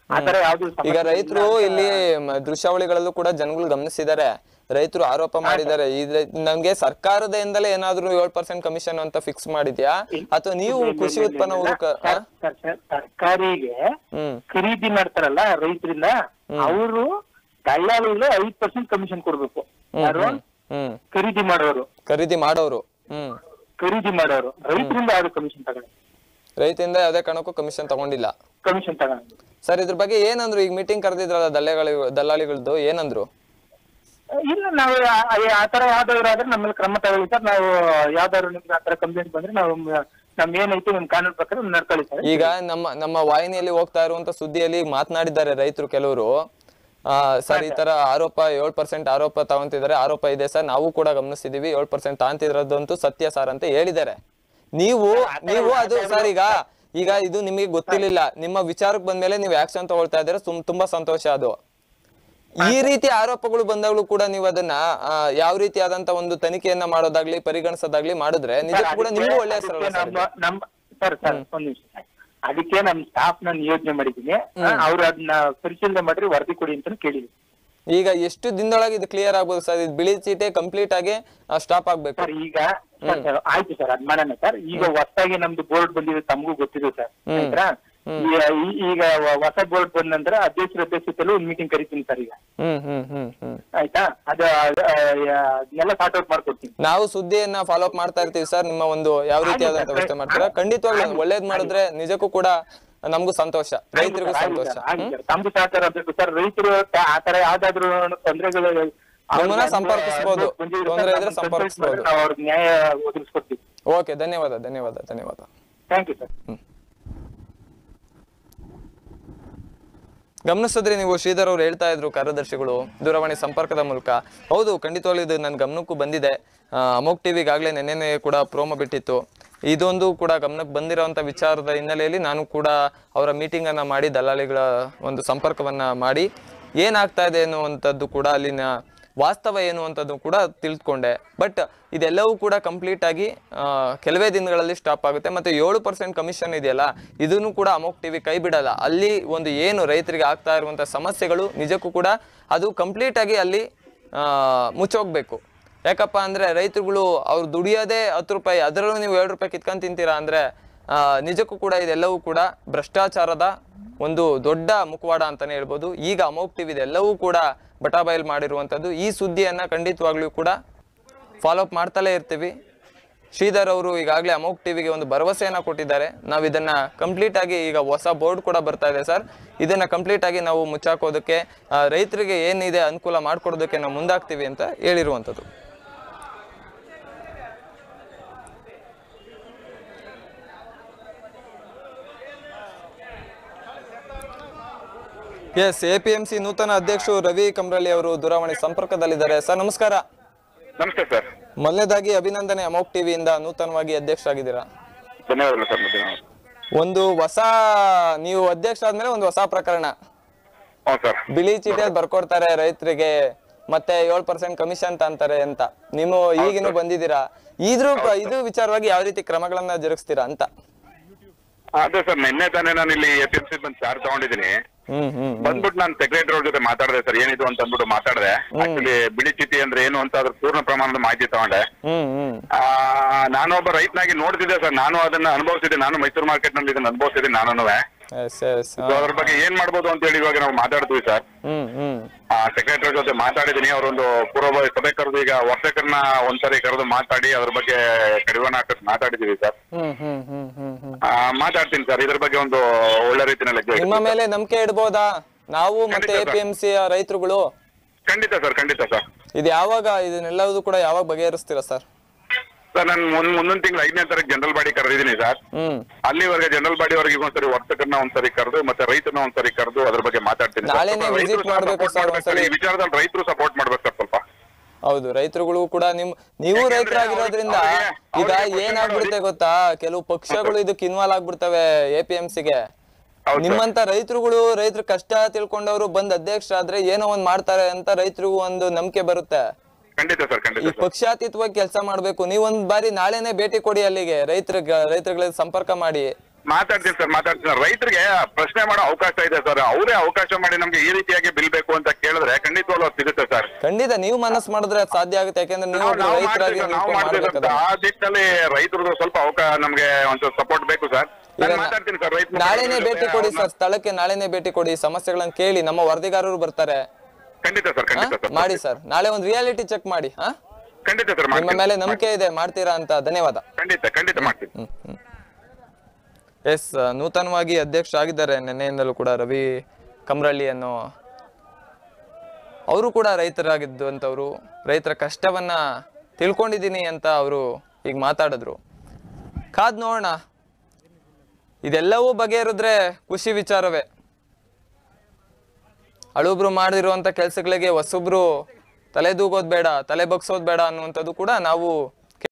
ಆತರ ಯಾವ್ದು
ಈಗ
ಸಮಸ್ಯೆ
ರೈತರು
ಇಲ್ಲ ಅಂತ-
ಇಲ್ಲಿ ಮ- ದೃಶ್ಯಾವಳಿಗಳಲ್ಲೂ ಕೂಡ ಜನಗಳು ಗಮನಿಸಿದ್ದಾರೆ ರೈತರು ಆರೋಪ ಮಾಡಿದ್ದಾರೆ ಇದ್ರ ನಮ್ಗೆ ಸರ್ಕಾರದಿಂದಲೇ ಏನಾದ್ರೂ ಏಳ್ ಪರ್ಸೆಂಟ್ ಕಮಿಷನ್ ಅಂತ ಫಿಕ್ಸ್ ಮಾಡಿದ್ಯಾ ಅಥವಾ ನೀವು
ಇಲ್ಲ, ಇಲ್ಲ,
ಕೃಷಿ
ಇಲ್ಲ,
ಉತ್ಪನ್ನ
ಇಲ್ಲ.
ಊರುಕ ಆ?
ಸರ್, ಸರ್, ಸರ್, ತರ್ಕಾರಿಗೆ
ಹ್ಮ್
ಖರೀದಿ ಮಾಡ್ತಾರಲ್ಲ ರೈತರಿಂದ ಅವರು ದಲ್ಲಾಳಿಗಳು ಐದ್ ಪರ್ಸೆಂಟ್ ಕಮಿಷನ್ ಕೊಡ್ಬೇಕು
ಹ್ಮ್,
ಯಾರು
ಹ್ಮ್, ಹ್ಮ್
ಖರೀದಿ ಮಾಡೋರು
ಖರೀದಿ ಮಾಡೋರು ಹ್ಮ್
ಖರೀದಿ ಮಾಡೋರು ರೈತರಿಂದ ಯಾರು ಕಮಿಷನ್ ತಗೊಂಡು
ರೈತರಿಂದ ಯಾವ್ದೇ ಕಾರಣಕ್ಕೂ ಕಮಿಷನ್ ತಗೊಂಡಿಲ್ಲ
ಕಮಿಷನ್ ತಗೊಂಡು
ಸರ್ ಇದ್ರ ಬಗ್ಗೆ ಏನಂದ್ರು ಈಗ ಮೀಟಿಂಗ್ ಕರೆದಿದ್ರಲ್ಲ ದಲ್ಲೆಗಳು ದಲ್ಲಾಳಿಗಳದ್ದು ಏನಂದ್ರು
ಇಲ್ಲ ನಾವು ಆ- ಆ- ಆತರ ಯಾವ್ದಾದ್ರು ಆದ್ರೆ ನಮ್ಮ ಮೇಲೆ ಕ್ರಮ ತಗೊಳ್ಳಿ ಸರ್ ನಾವು ಯಾವ್ದಾದ್ರು ನಿಮ್ಗೆ ಆತರ ಕಂಪ್ಲೇಂಟ್ ಬಂದ್ರೆ ನಾವು ಮ- ನಮ್ ಏನೈತಿ ನಿಮ್ ಕಾನೂನು ಪ್ರಕಾರ ನಡ್ಕೊಳ್ಳಿ ಸರ್
ಈಗ ನಮ್ಮ ನಮ್ಮ ವಾಹಿನಿಯಲ್ಲಿ ಹೋಗ್ತಾ ಇರುವಂತ ಸುದ್ದಿಯಲ್ಲಿ ಮಾತನಾಡಿದ್ದಾರೆ ರೈತರು ಕೆಲವರು ಆ ಸರ್ ಈ ತರ ಆರೋಪ ಏಳ್ ಪರ್ಸೆಂಟ್ ಆರೋಪ ತಗೊಂತಿದ್ದಾರೆ ಆರೋಪ ಇದೆ ಸರ್ ನಾವು ಕೂಡ ಗಮನಿಸಿದೀವಿ ಏಳ್ ಪರ್ಸೆಂಟ್ ತಗೊಂತಿರೋದಂತೂ ಸತ್ಯ ಸರ್ ಅಂತ ಹೇಳಿದ್ದಾರೆ ನೀವು ನೀವು ಅದು ಸರ್ ಈಗ ಈಗ ಇದು ನಿಮಗೆ ಗೊತ್ತಿರ್ಲಿಲ್ಲ ನಿಮ್ಮ ವಿಚಾರಕ್ಕೆ ಬಂದ್ಮೇಲೆ ನೀವು ಆಕ್ಷನ್ ತಗೊಳ್ತಾ ಇದ್ದೀರಾ ಸುಮ್ ತುಂಬಾ ಸಂತೋಷ ಅದು ಈ ರೀತಿ ಆರೋಪಗಳು ಬಂದಾಗಲೂ ಕೂಡ ನೀವು ಅದನ್ನ ಆ, ಯಾವ ರೀತಿಯಾದಂತ ಒಂದು ತನಿಖೆಯನ್ನ ಮಾಡೋದಾಗ್ಲಿ ಪರಿಗಣಿಸೋದಾಗ್ಲಿ ಮಾಡಿದ್ರೆ ನಿಜಕ್ಕೂ ಕೂಡ ನಿಮ್ಗೂ ಒಳ್ಳೆ ಹೆಸರಲ್ಲ
ಅದಕ್ಕೆ
ಸರ್ ಇದು?
ನಮ್ಮ- ನಮ್ಮ ಸರ್ ಸರ್ ಒಂದ್ ನಿಮಿಷ ಅದಕ್ಕೆ ನಮ್ ಸ್ಟಾಫ್ ನ ನಿಯೋಜನೆ ಮಾಡಿದೀನಿ ಅವ್ರು ಅದನ್ನ ಪರಿಶೀಲನೆ ಮಾಡ್ರಿ ವರದಿ ಕೊಡಿ ಅಂತ ಕೇಳಿದ್ವಿ
ಈಗ ಎಷ್ಟು ದಿನದೊಳಗೆ ಇದು ಕ್ಲಿಯರ್ ಆಗ್ಬೋದು ಸರ್ ಇದು ಬಿಳಿ ಚೀಟೆ ಕಂಪ್ಲೀಟ್ ಆಗಿ ಸ್ಟಾಪ್ ಆಗ್ಬೇಕು
ಸರ್ ಈಗ ಸರ್, ಸರ್, ಆಯ್ತು ಸರ್ ಅದ್ ಮಾಡೋಣ ಸರ್ ಈಗ ಹೊಸದಾಗಿ ನಮ್ದು ಬೋರ್ಡ್ ಬಂದಿದೆ ತಮಗೂ ಗೊತ್ತಿದೆ ಸರ್ ಆಯ್ತಾ ಈ- ಈ- ಈಗ ವ- ಹೊಸ ಬೋರ್ಡ್ ಬಂದ ನಂತರ ಅಧ್ಯಕ್ಷರ ಅಧ್ಯಕ್ಷತೆಯಲ್ಲಿ ಒಂದು ಮೀಟಿಂಗ್ ಕರಿತೀನಿ ಸರ್ ಈಗ
ಹ್ಮ್ ಹ್ಮ್ ಹ್ಮ್ ಹ್ಮ್
ಆಯ್ತಾ ಅದ ಅದ- ಆ, ಅದನ್ನೆಲ್ಲ ಸಾರ್ಟ್ ಔಟ್ ಮಾಡ್ಕೊಡ್ತೀನಿ
ನಾವು ಸುದ್ದಿಯನ್ನ ಫಾಲೋ ಅಪ್ ಮಾಡ್ತಾ ಇರ್ತೀವಿ ಸರ್ ನಿಮ್ಮ ಒಂದು ಯಾವ ರೀತಿಯಾದಂತ
ಸರ್,
ವ್ಯವಸ್ಥೆ ಮಾಡ್ತೀರಾ ಖಂಡಿತವಾಗ್ಲೂ ಒಳ್ಳೇದ್ ಮಾಡಿದ್ರೆ ನಿಜಕ್ಕೂ ಕೂಡ ನಮಗೂ ಸಂತೋಷ ರೈತರಿಗೂ
ಆಯ್ತು
ಸಂತೋಷ
ಸರ್, ಆಯ್ತು ಸರ್. ತಮ್ದು ಸಹಕಾರ ಬೇಕು ಸರ್ ರೈತರು ತ- ಆತರ ಯಾವ್ದಾದ್ರು ತೊಂದರೆಗಳು
ನಮ್ಮನ್ನ ಸಂಪರ್ಕಿಸ್ಬೋದು. ತೊಂದ್ರೆ ಇದ್ರೆ ಸಂಪರ್ಕಿಸ್ಬೋದು.
ನಾವು ಅವ್ರಿಗೆ ನ್ಯಾಯ ಒದಗಿಸ್ಕೊಡ್ತೀವಿ
ಓಕೆ ಧನ್ಯವಾದ ಧನ್ಯವಾದ ಧನ್ಯವಾದ
ಥ್ಯಾಂಕ್ ಯು ಸರ್
ಗಮನಿಸಿದ್ರೆ ನೀವು ಶ್ರೀಧರ್ ಅವ್ರು ಹೇಳ್ತಾ ಇದ್ರು ಕಾರ್ಯದರ್ಶಿಗಳು ದೂರವಾಣಿ ಸಂಪರ್ಕದ ಮೂಲಕ ಹೌದು ಖಂಡಿತವಾಗ್ಲೂ ಇದು ನನ್ನ ಗಮನಕ್ಕೂ ಬಂದಿದೆ ಆ, ಅಮೋಕ್ ಟಿವಿಗೆ ಆಗಲೇ ನೆನ್ನೆನೆ ಕೂಡ ಪ್ರೋಮೋ ಬಿಟ್ಟಿತ್ತು ಇದೊಂದು ಕೂಡ ಗಮನಕ್ಕೆ ಬಂದಿರೋಂಥ ವಿಚಾರದ ಹಿನ್ನೆಲೆಯಲ್ಲಿ ನಾನು ಕೂಡ ಅವರ ಮೀಟಿಂಗನ್ನು ಮಾಡಿ ದಲ್ಲಾಳಿಗಳ ಒಂದು ಸಂಪರ್ಕವನ್ನ ಮಾಡಿ ಏನಾಗ್ತಾ ಇದೆ ಅನ್ನುವಂಥದ್ದು ಕೂಡ ಅಲ್ಲಿನ ವಾಸ್ತವ ಏನು ಅಂತದ್ದು ಕೂಡ ತಿಳ್ಕೊಂಡೆ ಬಟ್ ಇದೆಲ್ಲವೂ ಕೂಡ ಕಂಪ್ಲೀಟ್ ಆಗಿ ಆ, ಕೆಲವೇ ದಿನಗಳಲ್ಲಿ ಸ್ಟಾಪ್ ಆಗುತ್ತೆ ಮತ್ತೆ ಏಳು ಪರ್ಸೆಂಟ್ ಕಮಿಷನ್ ಇದೆಯಲ್ಲ ಇದನ್ನು ಕೂಡ ಅಮೋಕ್ ಟಿವಿ ಕೈ ಬಿಡಲ್ಲ ಅಲ್ಲಿ ಒಂದು ಏನು ರೈತರಿಗೆ ಆಗ್ತಾ ಇರುವಂಥ ಸಮಸ್ಯೆಗಳು ನಿಜಕ್ಕೂ ಕೂಡ ಅದು ಕಂಪ್ಲೀಟ್ ಆಗಿ ಅಲ್ಲಿ ಆ, ಮುಚ್ಚೋಗ್ಬೇಕು ಯಾಕಪ್ಪ ಅಂದ್ರೆ ರೈತರುಗಳು ಅವ್ರು ದುಡಿಯೋದೇ ಹತ್ತು ರೂಪಾಯಿ ಅದರಲ್ಲೂ ನೀವು ಎರಡು ರೂಪಾಯಿ ಕಿತ್ಕೊಂಡ್ ತಿಂತೀರಾ ಅಂದ್ರೆ ಆ, ನಿಜಕ್ಕೂ ಕೂಡ ಇದೆಲ್ಲವೂ ಕೂಡ ಭ್ರಷ್ಟಾಚಾರದ ಒಂದು ದೊಡ್ಡ ಮುಖವಾಡ ಅಂತಾನೆ ಹೇಳ್ಬೋದು ಈಗ ಅಮೋಕ್ ಟಿವಿ ಇದೆಲ್ಲವೂ ಕೂಡ ಬಟಾಬಯಲ್ ಮಾಡಿರುವಂಥದ್ದು ಈ ಸುದ್ದಿಯನ್ನ ಖಂಡಿತವಾಗ್ಲೂ ಕೂಡ ಫಾಲೋ ಅಪ್ ಮಾಡ್ತಲೇ ಇರ್ತೀವಿ ಶ್ರೀಧರ್ ಅವರು ಈಗಾಗಲೇ ಅಮೋಕ್ ಟಿವಿಗೆ ಒಂದು ಭರವಸೆಯನ್ನ ಕೊಟ್ಟಿದ್ದಾರೆ ನಾವು ಇದನ್ನ ಕಂಪ್ಲೀಟ್ ಆಗಿ ಈಗ ಹೊಸ ಬೋರ್ಡ್ ಕೂಡ ಬರ್ತಾ ಇದೆ ಸರ್ ಇದನ್ನ ಕಂಪ್ಲೀಟ್ ಆಗಿ ನಾವು ಮುಚ್ಚಾಕೋದಕ್ಕೆ ಆ, ರೈತರಿಗೆ ಏನಿದೆ ಅನುಕೂಲ ಮಾಡ್ಕೊಡೋದಕ್ಕೆ ನಾವು ಮುಂದಾಗ್ತೀವಿ ಅಂತ ಹೇಳಿರುವಂಥದ್ದು S A P M C ನೂತನ ಅಧ್ಯಕ್ಷರು ರವಿ ಕಮ್ರಳ್ಳಿ ಅವರು ದೂರವಾಣಿ ಸಂಪರ್ಕದಲ್ಲಿದ್ದಾರೆ ಸರ್ ನಮಸ್ಕಾರ
ನಮಸ್ತೆ ಸರ್
ಮೊದಲನೇದಾಗಿ ಅಭಿನಂದನೆ ಅಮೋಕ್ ಟಿವಿಯಿಂದ ನೂತನವಾಗಿ ಅಧ್ಯಕ್ಷರಾಗಿದ್ದೀರಾ
ಧನ್ಯವಾದಗಳು ಸರ್ ಧನ್ಯವಾದ
ಒಂದು ಹೊಸ ನೀವು ಅಧ್ಯಕ್ಷ ಆದ್ಮೇಲೆ ಒಂದು ಹೊಸ ಪ್ರಕರಣ
ಹ್ಞೂ ಸರ್
ಬಿಳಿ ಚೀಟಿಯಲ್ಲಿ ಬರ್ಕೊಡ್ತಾರೆ ರೈತರಿಗೆ ಮತ್ತೆ ಏಳು ಪರ್ಸೆಂಟ್ ಕಮಿಷನ್ ಅಂತಾರೆ ಅಂತ ನೀವು ಈಗಿನೂ ಬಂದಿದ್ದೀರಾ ಇದ್ರ ಇದು ವಿಚಾರವಾಗಿ ಯಾವ ರೀತಿ ಕ್ರಮಗಳನ್ನ ಜರುಗಿಸ್ತೀರಾ ಅಂತ
ಅದೇ ಸರ್ ನಿನ್ನೆ ತಾನೇ ನಾನು ಇಲ್ಲಿ ಎ ಪಿ ಎಂ ಸಿ ಬಂದು ಚಾರ್ಜ್ ತಗೊಂಡಿದ್ದೀನಿ
ಹ್ಮ್ ಹ್ಮ್
ಬಂದ್ಬಿಟ್ಟು ನಾನು ಸೆಕ್ರೆಟರಿ ಅವ್ರ ಜೊತೆ ಮಾತಾಡಿದೆ ಸರ್ ಏನಿದು ಅಂತ ಅಂದ್ಬಿಟ್ಟು ಮಾತಾಡಿದೆ ಆಕ್ಚುಲಿ ಬಿಳಿ ಚೀಟಿ ಅಂದ್ರೆ ಏನು ಅಂತ ಅದ್ರ ಪೂರ್ಣ ಪ್ರಮಾಣದ ಮಾಹಿತಿ ತಗೊಂಡೆ
ಹ್ಮ್ ಹ್ಮ್
ಆ, ನಾನೊಬ್ಬ ರೈತನಾಗಿ ನೋಡ್ತಿದ್ದೆ ಸರ್ ನಾನು ಅದನ್ನ ಅನುಭವಿಸಿದ್ದೆ ನಾನು ಮೈಸೂರು ಮಾರ್ಕೆಟ್ ನಲ್ಲಿ ಇದನ್ನ ಅನುಭವಿಸಿದ್ದೀನಿ ನಾನು
ಎಸ್ ಎಸ್
ಸೊ ಅದ್ರ ಬಗ್ಗೆ ಏನ್ ಮಾಡ್ಬೋದು ಅಂತ ಹೇಳಿ ಇವಾಗ ನಾವು ಮಾತಾಡ್ತೀವಿ ಸರ್
ಹ್ಮ್ ಹ್ಮ್
ಸೆಕ್ರೆಟರಿ ಜೊತೆ ಮಾತಾಡಿದೀನಿ ಅವರೊಂದು ಪೂರ್ವಭಾವಿ ಸಭೆ ಕರೆದು ಈಗ ವರ್ಷಕರನ್ನ ಒಂದ್ಸರಿ ಕರೆದು ಮಾತಾಡಿ ಅದ್ರ ಬಗ್ಗೆ ಕಡಿವಾಣ ಹಾಕಕ್ ಮಾತಾಡಿದೀವಿ ಸರ್
ಹ್ಮ್ ಹ್ಮ್ ಹ್ಮ್ ಹ್ಮ್ ಹ್ಮ್
ಆ, ಮಾತಾಡ್ತೀನಿ ಸರ್ ಇದ್ರ ಬಗ್ಗೆ ಒಂದು ಒಳ್ಳೆ ರೀತಿನಲ್ಲಿ ಹೆಜ್ಜೆ
ನಿಮ್ಮ
ಇಡ್ತೀನಿ.
ಮೇಲೆ ನಂಬಿಕೆ ಇಡ್ಬೋದಾ ನಾವು ಮತ್ತೆ ಎ
ಖಂಡಿತ
ಪಿ ಎಂ ಸಿ ರೈತರುಗಳು
ಖಂಡಿತ ಸರ್ ಖಂಡಿತ ಸರ್
ಇದು ಯಾವಾಗ ಇದನ್ನೆಲ್ಲವೂ ಕೂಡ ಯಾವಾಗ ಬಗೆಹರಿಸ್ತೀರಾ ಸರ್
ಸರ್ ನಾನು ಮುಂದ್ ಮುಂದಿನ ತಿಂಗಳು ಐದನೇ ತಾರೀಕು ಜನರಲ್ ಬಾಡಿ ಕರೆದಿದ್ದೀನಿ ಸರ್
ಹ್ಮ್
ಅಲ್ಲಿವರೆಗೆ ಜನರಲ್ ಬಾಡಿ ಅವರಿಗೆ ಒಂದ್ಸರಿ ವರ್ತಕರನ್ನ ಒಂದ್ಸರಿ ಕರೆದು ಮತ್ತೆ ರೈತನ ಒಂದ್ಸರಿ ಕರೆದು ಅದ್ರ ಬಗ್ಗೆ ಮಾತಾಡ್ತೀನಿ ಸರ್.
ನಾಳೆನೇ
ಸ್ವಲ್ಪ
visit
ರೈತರು
ಮಾಡ್ಬೇಕು
support
ಸರ್
ಮಾಡ್ಬೇಕು ಸರ್. ಈ
ಒಂದ್ಸಲಿ.
ವಿಚಾರದಲ್ಲಿ ರೈತರು ಸಪೋರ್ಟ್ ಮಾಡ್ಬೇಕು ಸರ್ ಸ್ವಲ್ಪ
ಹೌದು ರೈತರುಗಳು ಕೂಡ ನಿಮ್ ನೀವು
ಯಾಕೆಂದ್ರೆ
ರೈತರಾಗಿರೋದ್ರಿಂದ
ಅವ್ರಿಗೆ-
ಈಗ
ಅವ್ರಿಗೆ
ಏನಾಗ್ಬಿಡುತ್ತೆ ಗೊತ್ತಾ ಕೆಲವು ಪಕ್ಷಗಳು ಇದಕ್ಕೆ ಇನ್ವಾಲ್ವ್ ಆಗ್ಬಿಡ್ತವೆ ಎ ಪಿ ಎಂ ಸಿಗೆ
ಹೌದು ಸರ್.
ನಿಮ್ಮಂತ ರೈತರುಗಳು ರೈತರ ಕಷ್ಟ ತಿಳ್ಕೊಂಡವರು ಬಂದ್ ಅಧ್ಯಕ್ಷರಾದ್ರೆ ಏನೋ ಒಂದ್ ಮಾಡ್ತಾರೆ ಅಂತ ರೈತರಿಗೂ ಒಂದು ನಂಬಿಕೆ ಬರುತ್ತೆ
ಖಂಡಿತ ಸರ್
ಈ
ಖಂಡಿತ ಸರ್
ಪಕ್ಷಾತೀತವಾಗಿ ಕೆಲಸ ಮಾಡ್ಬೇಕು ನೀವ್ ಒಂದ್ ಬಾರಿ ನಾಳೆನೆ ಭೇಟಿ ಕೊಡಿ ಅಲ್ಲಿಗೆ ರೈತರ ರೈತರುಗಳಿಗೆ ಸಂಪರ್ಕ ಮಾಡಿ
ಮಾತಾಡ್ತೀನಿ ಸರ್ ಮಾತಾಡ್ತೀನಿ ಸರ್ ರೈತರಿಗೆ ಪ್ರಶ್ನೆ ಮಾಡೋ ಅವಕಾಶ ಇದೆ ಸರ್ ಅವರೇ ಅವಕಾಶ ಮಾಡಿ ನಮ್ಗೆ ಈ ರೀತಿಯಾಗಿ ಬಿಲ್ ಬೇಕು ಅಂತ ಕೇಳಿದ್ರೆ ಖಂಡಿತವಾಗ್ಲೂ ಅದು ಸಿಗುತ್ತೆ ಸರ್
ಖಂಡಿತ ನೀವು ಮನಸ್ಸು ಮಾಡಿದ್ರೆ ಅದ್ ಸಾಧ್ಯ ಆಗುತ್ತೆ ಯಾಕೆಂದ್ರೆ ನೀವು
ನಾವು
ಒಬ್ರು
ನಾವು
ರೈತರಾಗಿ
ಮಾಡ್ತೀವಿ ಸರ್, ನಾವು
ನಿಂತ್ಕೊಂಡು
ಮಾಡ್ತೀವಿ ಸರ್.
ಮಾಡ್ಬೇಕಲ್ಲ.
ಆ ದಿಕ್ಕಲ್ಲಿ ರೈತರದು ಸ್ವಲ್ಪ ಅವಕಾಶ ನಮ್ಗೆ ಒಂದ್ ಸಪೋರ್ಟ್ ಬೇಕು ಸರ್
ಈಗ
ನಾನು
ನಾ-
ಮಾತಾಡ್ತೀನಿ ಸರ್ ರೈತ
ನಾಳೆನೆ ಭೇಟಿ ಕೊಡಿ ಸರ್ ಸ್ಥಳಕ್ಕೆ ನಾಳೆನೆ ಭೇಟಿ ಕೊಡಿ ಸಮಸ್ಯೆಗಳನ್ನ ಕೇಳಿ ನಮ್ಮ ವರದಿಗಾರರು ಬರ್ತಾರೆ
ಖಂಡಿತ ಸರ್
ಹಾ?
ಖಂಡಿತ ಸರ್
ಮಾಡಿ ಸರ್ ನಾಳೆ ಒಂದು ರಿಯಾಲಿಟಿ ಚೆಕ್ ಮಾಡಿ ಹಾ
ಖಂಡಿತ ಸರ್
ನಿಮ್ಮ
ಮಾಡ್ತೀನಿ
ಮೇಲೆ ನಂಬಿಕೆ ಇದೆ ಮಾಡ್ತೀರಾ ಅಂತ ಧನ್ಯವಾದ
ಖಂಡಿತ ಖಂಡಿತ ಮಾಡ್ತೀನಿ
ಎಸ್ ನೂತನವಾಗಿ ಅಧ್ಯಕ್ಷ ಆಗಿದ್ದಾರೆ ನಿನ್ನೆಯಿಂದಲೂ ಕೂಡ ರವಿ ಕಮ್ರಳ್ಳಿ ಅನ್ನೋ ಅವರು ಕೂಡ ರೈತರಾಗಿದ್ದಂಥವ್ರು ರೈತರ ಕಷ್ಟವನ್ನ ತಿಳ್ಕೊಂಡಿದ್ದೀನಿ ಅಂತ ಅವರು ಈಗ ಮಾತಾಡಿದ್ರು ಕಾದ್ ನೋಡೋಣ ಇದೆಲ್ಲವೂ ಬಗೆಹರಿದ್ರೆ ಖುಷಿ ವಿಚಾರವೇ ಹಳುಬ್ರು ಮಾಡಿರುವಂತ ಕೆಲಸಗಳಿಗೆ ಹೊಸಬ್ರು ತಲೆ ದೂಗೋದ್ ಬೇಡ ತಲೆ ಬಗ್ಸೋದ್ ಬೇಡ ಅನ್ನುವಂಥದ್ದು ಕೂಡ ನಾವು